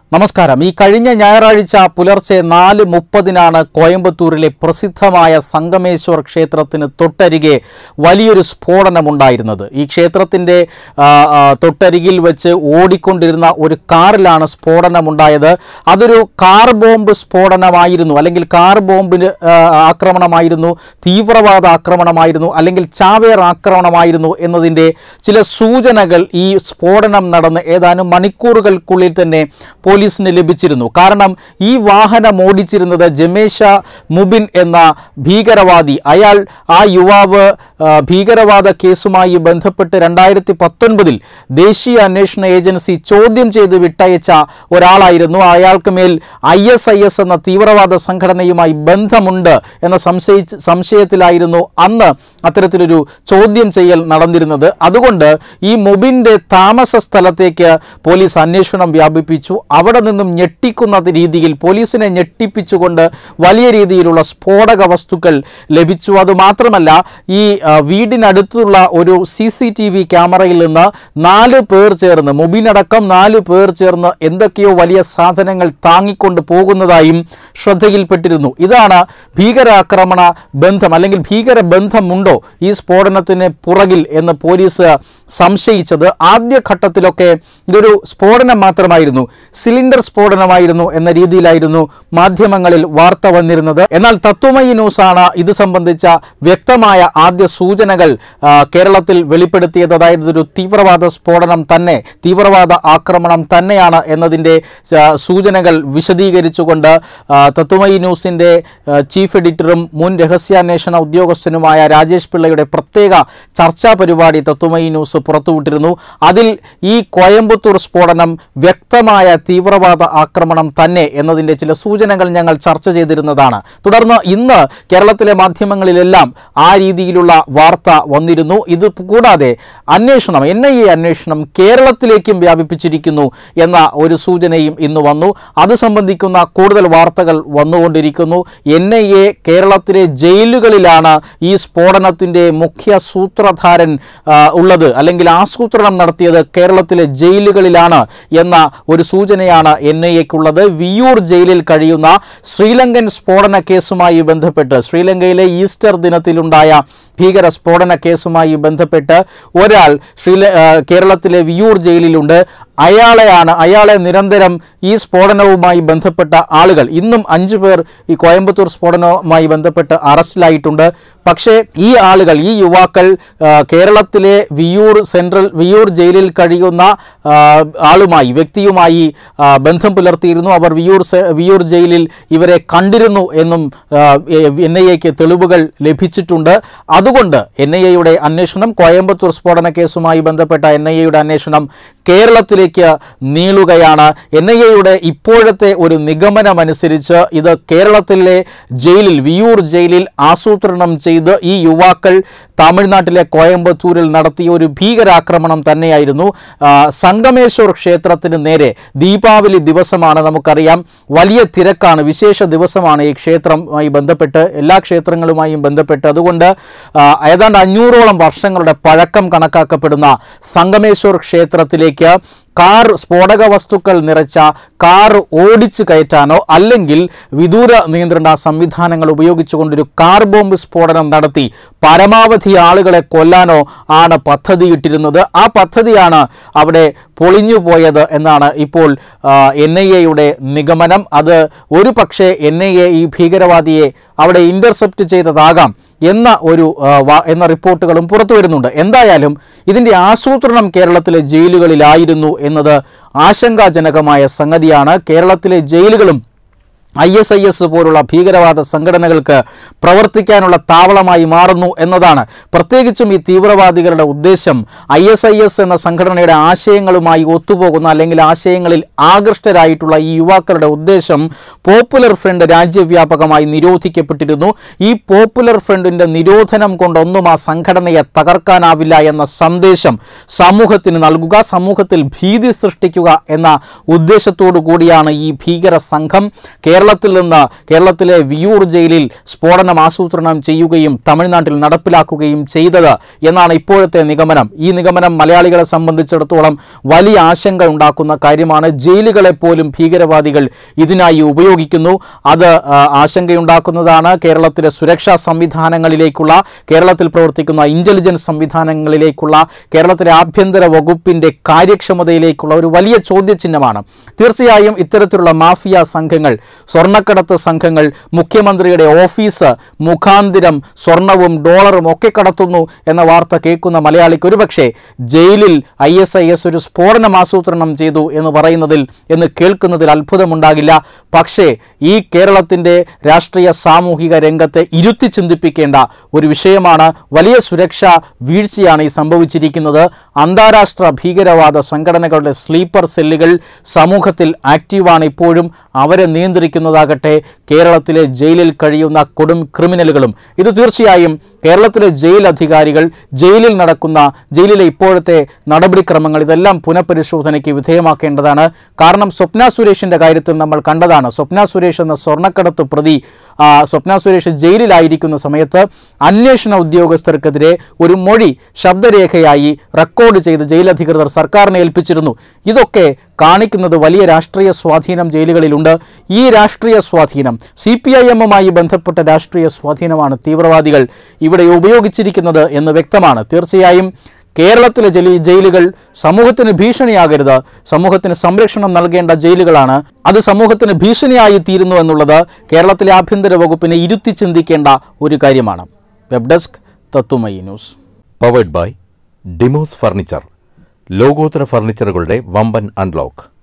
നമസ്കാരം ഈ കഴിഞ്ഞ ഞായറാഴ്ച പുലർച്ചെ നാല് മുപ്പതിനാണ് കോയമ്പത്തൂരിലെ പ്രസിദ്ധമായ സംഗമേശ്വർ ക്ഷേത്രത്തിന് തൊട്ടരികെ വലിയൊരു സ്ഫോടനമുണ്ടായിരുന്നത് ഈ ക്ഷേത്രത്തിൻ്റെ ആ, ആ, തൊട്ടരികിൽ വെച്ച് ഓടിക്കൊണ്ടിരുന്ന ഒരു കാറിലാണ് സ്ഫോടനമുണ്ടായത് അതൊരു കാർ ബോംബ് സ്ഫോടനമായിരുന്നു അല്ലെങ്കിൽ കാർ ബോംബിന് ആ, ആക്രമണമായിരുന്നു തീവ്രവാദ ആക്രമണമായിരുന്നു അല്ലെങ്കിൽ ചാവേർ ആക്രമണമായിരുന്നു എന്നതിൻ്റെ ചില സൂചനകൾ ഈ സ്ഫോടനം നടന്ന് ഏതാനും മണിക്കൂറുകൾക്കുള്ളിൽ തന്നെ പോലീസിന് ലഭിച്ചിരുന്നു കാരണം ഈ വാഹനം ഓടിച്ചിരുന്നത് ജമേഷ മുബിൻ എന്ന ഭീകരവാദി അയാൾ ആ യുവാവ് ആ, ഭീകരവാദ കേസുമായി ബന്ധപ്പെട്ട് രണ്ടായിരത്തി പത്തൊൻപതിൽ ദേശീയ അന്വേഷണ ഏജൻസി ചോദ്യം ചെയ്ത് വിട്ടയച്ച ഒരാളായിരുന്നു അയാൾക്ക് മേൽ ഐ എസ് ഐ എസ് എന്ന തീവ്രവാദ സംഘടനയുമായി ബന്ധമുണ്ട് എന്ന സംശയിച്ച് സംശയത്തിലായിരുന്നു അന്ന് അത്തരത്തിലൊരു ചോദ്യം ചെയ്യൽ നടന്നിരുന്നത് അതുകൊണ്ട് ഈ മുബിൻ്റെ താമസ സ്ഥലത്തേക്ക് പോലീസ് അന്വേഷണം വ്യാപിപ്പിച്ചു അവിടെ നിന്നും ഞെട്ടിക്കുന്ന രീതിയിൽ പോലീസിനെ ഞെട്ടിപ്പിച്ചുകൊണ്ട് വലിയ രീതിയിലുള്ള സ്ഫോടക വസ്തുക്കൾ ലഭിച്ചു അതുമാത്രമല്ല ഈ ആ, വീടിനടുത്തുള്ള ഒരു സി സി ടി വി ക്യാമറയിൽ നിന്ന് നാല് പേർ ചേർന്ന് മുബിനടക്കം നാല് പേർ ചേർന്ന് എന്തൊക്കെയോ വലിയ സാധനങ്ങൾ താങ്ങിക്കൊണ്ട് പോകുന്നതായും ശ്രദ്ധയിൽപ്പെട്ടിരുന്നു ഇതാണ് ഭീകരാക്രമണ ബന്ധം അല്ലെങ്കിൽ ഭീകര ബന്ധമുണ്ടോ ഈ സ്ഫോടനത്തിന് പുറകിൽ എന്ന് പോലീസ് സംശയിച്ചത് ആദ്യഘട്ടത്തിലൊക്കെ ഇതൊരു സ്ഫോടനം മാത്രമായിരുന്നു സിലിണ്ടർ സ്ഫോടനമായിരുന്നു എന്ന രീതിയിലായിരുന്നു മാധ്യമങ്ങളിൽ വാർത്ത വന്നിരുന്നത് എന്നാൽ തത്വമയി ന്യൂസാണ് ഇത് സംബന്ധിച്ച വ്യക്തമായ ആദ്യ സൂചനകൾ ആ, കേരളത്തിൽ വെളിപ്പെടുത്തിയത് അതായത് ഇതൊരു തീവ്രവാദ സ്ഫോടനം തന്നെ തീവ്രവാദ ആക്രമണം തന്നെയാണ് എന്നതിൻ്റെ ആ, സൂചനകൾ വിശദീകരിച്ചുകൊണ്ട് ആ, തത്വമയി ന്യൂസിൻ്റെ ആ, ചീഫ് എഡിറ്ററും മുൻ രഹസ്യാന്വേഷണ ഉദ്യോഗസ്ഥനുമായ രാജേഷ് പിള്ളയുടെ പ്രത്യേക ചർച്ചാ പരിപാടി തത്വമയി ന്യൂസ് പുറത്തുവിട്ടിരുന്നു അതിൽ ഈ കോയമ്പത്തൂർ സ്ഫോടനം വ്യക്തമായ തീവ്രവാദ ആക്രമണം തന്നെ എന്നതിൻ്റെ ചില സൂചനകൾ ഞങ്ങൾ ചർച്ച ചെയ്തിരുന്നതാണ് തുടർന്ന് ഇന്ന് കേരളത്തിലെ മാധ്യമങ്ങളിലെല്ലാം ആ രീതിയിലുള്ള വാർത്ത വന്നിരുന്നു ഇത് കൂടാതെ അന്വേഷണം എൻ ഐ എ അന്വേഷണം കേരളത്തിലേക്കും വ്യാപിപ്പിച്ചിരിക്കുന്നു എന്ന ഒരു സൂചനയും ഇന്ന് വന്നു അത് സംബന്ധിക്കുന്ന കൂടുതൽ വാർത്തകൾ വന്നുകൊണ്ടിരിക്കുന്നു എൻ ഐ എ കേരളത്തിലെ ജയിലുകളിലാണ് ഈ സ്ഫോടനത്തിൻ്റെ മുഖ്യ സൂത്രധാരൻ ആ, ഉള്ളത് അല്ലെങ്കിൽ ആസൂത്രണം നടത്തിയത് കേരളത്തിലെ ജയിലുകളിലാണ് എന്ന ഒരു സൂചനയാണ് എൻ ഐ എക്കുള്ളത് വിയൂർ ജയിലിൽ കഴിയുന്ന ശ്രീലങ്കൻ സ്ഫോടന കേസുമായി ബന്ധപ്പെട്ട് ശ്രീലങ്കയിലെ ഈസ്റ്റർ ദിനത്തിലുണ്ടായ ഭീകര സ്ഫോടന കേസുമായി ബന്ധപ്പെട്ട് ഒരാൾ ശ്രീല ആ, കേരളത്തിലെ വിയൂർ ജയിലിലുണ്ട് അയാളെയാണ് അയാളെ നിരന്തരം ഈ സ്ഫോടനവുമായി ബന്ധപ്പെട്ട ആളുകൾ ഇന്നും അഞ്ചു പേർ ഈ കോയമ്പത്തൂർ സ്ഫോടനവുമായി ബന്ധപ്പെട്ട് അറസ്റ്റിലായിട്ടുണ്ട് പക്ഷേ ഈ ആളുകൾ ഈ യുവാക്കൾ ആ, കേരളത്തിലെ വിയൂർ സെൻട്രൽ വിയൂർ ജയിലിൽ കഴിയുന്ന ആ, ആളുമായി വ്യക്തിയുമായി ആ, ബന്ധം പുലർത്തിയിരുന്നു അവർ വിയൂർ സെ- വിയൂർ ജയിലിൽ ഇവരെ കണ്ടിരുന്നു എന്നും എൻ ഐ എക്ക് തെളിവുകൾ ലഭിച്ചിട്ടുണ്ട് അതുകൊണ്ട് എൻ ഐ എയുടെ അന്വേഷണം കോയമ്പത്തൂർ സ്ഫോടന കേസുമായി ബന്ധപ്പെട്ട എൻ ഐ എയുടെ അന്വേഷണം കേരളത്തിലേക്ക് നീളുകയാണ് എൻ ഐ എയുടെ ഇപ്പോഴത്തെ ഒരു നിഗമനമനുസരിച്ച് ഇത് കേരളത്തിലെ ജയിലിൽ വിയൂർ ജയിലിൽ ആസൂത്രണം ചെയ്ത് ഈ യുവാക്കൾ തമിഴ്നാട്ടിലെ കോയമ്പത്തൂരിൽ നടത്തിയ ഒരു ഭീകരാക്രമണം തന്നെയായിരുന്നു ആ, സംഗമേശ്വർ ക്ഷേത്രത്തിന് നേരെ ദീപാവലി ദിവസമാണ് നമുക്കറിയാം വലിയ തിരക്കാണ് വിശേഷ ദിവസമാണ് ഈ ക്ഷേത്രവുമായി ബന്ധപ്പെട്ട് എല്ലാ ക്ഷേത്രങ്ങളുമായും ബന്ധപ്പെട്ട് അതുകൊണ്ട് ആ, ഏതാണ്ട് അഞ്ഞൂറോളം വർഷങ്ങളുടെ പഴക്കം കണക്കാക്കപ്പെടുന്ന സംഗമേശ്വർ ക്ഷേത്രത്തിലേക്ക് കാർ സ്ഫോടക വസ്തുക്കൾ നിറച്ച കാർ ഓടിച്ചു കയറ്റാനോ അല്ലെങ്കിൽ വിദൂര നിയന്ത്രണ സംവിധാനങ്ങൾ ഉപയോഗിച്ചുകൊണ്ടൊരു കാർ ബോംബ് സ്ഫോടനം നടത്തി പരമാവധി ആളുകളെ കൊല്ലാനോ ആണ് പദ്ധതിയിട്ടിരുന്നത് ആ പദ്ധതിയാണ് അവിടെ പൊളിഞ്ഞു പോയത് എന്നാണ് ഇപ്പോൾ എൻ ഐ എയുടെ നിഗമനം അത് ഒരു പക്ഷേ എൻ ഐ എ ഈ ഭീകരവാദിയെ അവിടെ ഇൻ്റർസെപ്റ്റ് ചെയ്തതാകാം എന്ന ഒരു ആ, വാ- എന്ന റിപ്പോർട്ടുകളും പുറത്തു വരുന്നുണ്ട് എന്തായാലും ഇതിൻ്റെ ആസൂത്രണം കേരളത്തിലെ ജയിലുകളിലായിരുന്നു എന്നത് ആശങ്കാജനകമായ സംഗതിയാണ് കേരളത്തിലെ ജയിലുകളും ഐ എസ് ഐ എസ് പോലുള്ള ഭീകരവാദ സംഘടനകൾക്ക് പ്രവർത്തിക്കാനുള്ള താവളമായി മാറുന്നു എന്നതാണ് പ്രത്യേകിച്ചും ഈ തീവ്രവാദികളുടെ ഉദ്ദേശം ഐ എസ് ഐ എസ് എന്ന സംഘടനയുടെ ആശയങ്ങളുമായി ഒത്തുപോകുന്ന അല്ലെങ്കിൽ ആശയങ്ങളിൽ ആകൃഷ്ടരായിട്ടുള്ള ഈ യുവാക്കളുടെ ഉദ്ദേശം പോപ്പുലർ ഫ്രണ്ട് രാജ്യവ്യാപകമായി നിരോധിക്കപ്പെട്ടിരുന്നു ഈ പോപ്പുലർ ഫ്രണ്ടിൻ്റെ നിരോധനം കൊണ്ടൊന്നും ആ സംഘടനയെ തകർക്കാനാവില്ല എന്ന സന്ദേശം സമൂഹത്തിന് നൽകുക സമൂഹത്തിൽ ഭീതി സൃഷ്ടിക്കുക എന്ന ഉദ്ദേശത്തോടു കൂടിയാണ് ഈ ഭീകര സംഘം കേരള കേരളത്തിൽ നിന്ന് കേരളത്തിലെ വിയൂർ ജയിലിൽ സ്ഫോടനം ആസൂത്രണം ചെയ്യുകയും തമിഴ്നാട്ടിൽ നടപ്പിലാക്കുകയും ചെയ്തത് എന്നാണ് ഇപ്പോഴത്തെ നിഗമനം ഈ നിഗമനം മലയാളികളെ സംബന്ധിച്ചിടത്തോളം വലിയ ആശങ്ക ഉണ്ടാക്കുന്ന കാര്യമാണ് ജയിലുകളെ പോലും ഭീകരവാദികൾ ഇതിനായി ഉപയോഗിക്കുന്നു അത് ആ, ആശങ്കയുണ്ടാക്കുന്നതാണ് കേരളത്തിലെ സുരക്ഷാ സംവിധാനങ്ങളിലേക്കുള്ള കേരളത്തിൽ പ്രവർത്തിക്കുന്ന ഇന്റലിജൻസ് സംവിധാനങ്ങളിലേക്കുള്ള കേരളത്തിലെ ആഭ്യന്തര വകുപ്പിന്റെ കാര്യക്ഷമതയിലേക്കുള്ള ഒരു വലിയ ചോദ്യചിഹ്നമാണ് തീർച്ചയായും ഇത്തരത്തിലുള്ള മാഫിയ സംഘങ്ങൾ സ്വർണ്ണക്കടത്ത് സംഘങ്ങൾ മുഖ്യമന്ത്രിയുടെ ഓഫീസ് മുഖാന്തിരം സ്വർണവും ഡോളറും ഒക്കെ കടത്തുന്നു എന്ന വാർത്ത കേൾക്കുന്ന മലയാളിക്ക് ഒരുപക്ഷെ ജയിലിൽ ഐ എസ് ഐ എസ് ഒരു സ്ഫോടനം ആസൂത്രണം ചെയ്തു എന്ന് പറയുന്നതിൽ എന്ന് കേൾക്കുന്നതിൽ അത്ഭുതമുണ്ടാകില്ല പക്ഷേ ഈ കേരളത്തിൻ്റെ രാഷ്ട്രീയ സാമൂഹിക രംഗത്തെ ഇരുത്തി ചിന്തിപ്പിക്കേണ്ട ഒരു വിഷയമാണ് വലിയ സുരക്ഷാ വീഴ്ചയാണ് ഈ സംഭവിച്ചിരിക്കുന്നത് അന്താരാഷ്ട്ര ഭീകരവാദ സംഘടനകളുടെ സ്ലീപ്പർ സെല്ലുകൾ സമൂഹത്തിൽ ആക്റ്റീവാണ് ഇപ്പോഴും അവരെ നിയന്ത്രിക്കുന്നതാകട്ടെ കേരളത്തിലെ ജയിലിൽ കഴിയുന്ന കൊടും ക്രിമിനലുകളും ഇത് തീർച്ചയായും കേരളത്തിലെ ജയിൽ അധികാരികൾ ജയിലിൽ നടക്കുന്ന ജയിലിലെ ഇപ്പോഴത്തെ നടപടിക്രമങ്ങൾ ഇതെല്ലാം പുനഃപരിശോധനയ്ക്ക് വിധേയമാക്കേണ്ടതാണ് കാരണം സ്വപ്ന സുരേഷിൻ്റെ കാര്യത്തിൽ നമ്മൾ കണ്ടതാണ് സ്വപ്ന സുരേഷ് എന്ന സ്വർണ്ണക്കടത്ത് പ്രതി ആ, സ്വപ്ന സുരേഷ് ജയിലിലായിരിക്കുന്ന സമയത്ത് അന്വേഷണ ഉദ്യോഗസ്ഥർക്കെതിരെ ഒരു മൊഴി ശബ്ദരേഖയായി റെക്കോർഡ് ചെയ്ത് ജയിലധികൃതർ സർക്കാരിനെ ഏൽപ്പിച്ചിരുന്നു ഇതൊക്കെ കാണിക്കുന്നത് വലിയ രാഷ്ട്രീയ സ്വാധീനം ജയിലുകളിലുണ്ട് ഈ രാഷ്ട്രീയ സ്വാധീനം സി പി ഐ എമ്മുമായി ബന്ധപ്പെട്ട രാഷ്ട്രീയ സ്വാധീനമാണ് തീവ്രവാദികൾ ഇവിടെ ഉപയോഗിച്ചിരിക്കുന്നത് എന്ന് വ്യക്തമാണ് തീർച്ചയായും കേരളത്തിലെ ജലി ജയിലുകൾ സമൂഹത്തിന് ഭീഷണിയാകരുത് സമൂഹത്തിന് സംരക്ഷണം നൽകേണ്ട ജയിലുകളാണ് അത് സമൂഹത്തിന് ഭീഷണിയായി തീരുന്നു എന്നുള്ളത് കേരളത്തിലെ ആഭ്യന്തര വകുപ്പിനെ ഇരുത്തി ചിന്തിക്കേണ്ട ഒരു കാര്യമാണ് വെബ് ഡെസ്ക് തത്തുമയി news powered by Demos furniture ലോകോത്തര ഫർണിച്ചറുകളുടെ വമ്പൻ അൺലോക്ക്